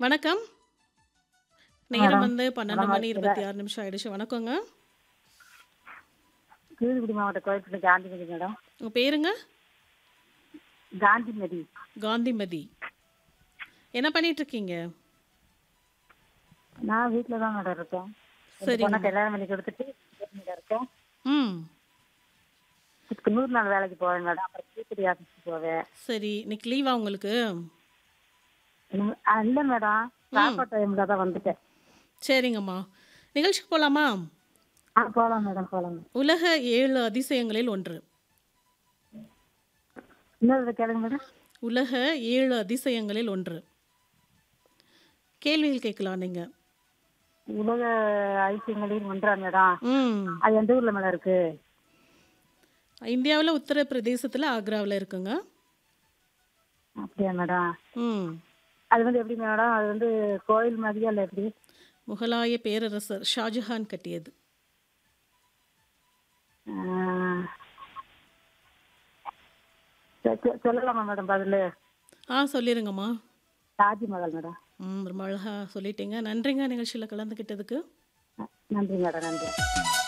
வணக்கம். நேரம் மேடம். வந்து 12 நலமா மணி இருக்கீங்களா? 26 நிமிஷம் ஆயிடுச்சு. வணக்கங்க. தூத்துக்குடி மாவட்டம் கோயம்புத்தூர் காந்திமதி மேடம் உங்க பேருங்க? காந்திமதி காந்திமதி. என்ன பண்ணிட்டு இருக்கீங்க? நான் வீட்டில் தான் மேடம் இருக்கேன் ரெண்டு சரிங்க. பொண்ணை கல்யாணம் பண்ணி கொடுத்துட்டு வீட்டில் இருக்கேன் ம். இதுக்கு நூறு நாள் வேலைக்கு போவேன் மேடம் அப்புறம் தூத்துக்குடி ஆஃபீஸ்க்கு போவேன் சரி. இன்னைக்கு லீவா உங்களுக்கு? இன்னும் ஆ, இல்லை மேடம் சாப்பாடு டைமில் தான் வந்துட்டேன் சரிங்கம்மா. நிகழ்ச்சிக்கு போலாமா? ஆ போகலாம் மேடம் போகலாம் உலக 7 அதிசயங்களில் ஒன்று. இன்னொரு கேளுங்க மேடம் உலக 7 அதிசயங்களில் ஒன்று. கேள்விகள் கேட்கலாம் நீங்க. உலக ஐசியங்களில் ஒன்றா மேடம் ம். அது எந்த ஊரில் மேடம் இருக்கு இந்தியாவுல உத்தரப்பிரதேசத்துல ஆக்ராவுல இருக்குங்க. அப்படியா மேடம் ம். அது வந்து எப்படி மேடம் அது வந்து கோயில் மாதிரியா இல்லை எப்படி முகலாய பேரரசர் ஷாஜஹான் கட்டியது. ஆ. சொ- சொ- சொல்லலாமா மேடம் பதில் ஆ சொல்லிருங்கம்மா. தாஜ்மஹால் மேடம் ம் ரொம்ப அழகா சொல்லிட்டீங்க. நன்றிங்க நிகழ்ச்சியில கலந்துக்கிட்டதுக்கு. நன்றி மேடம் நன்றி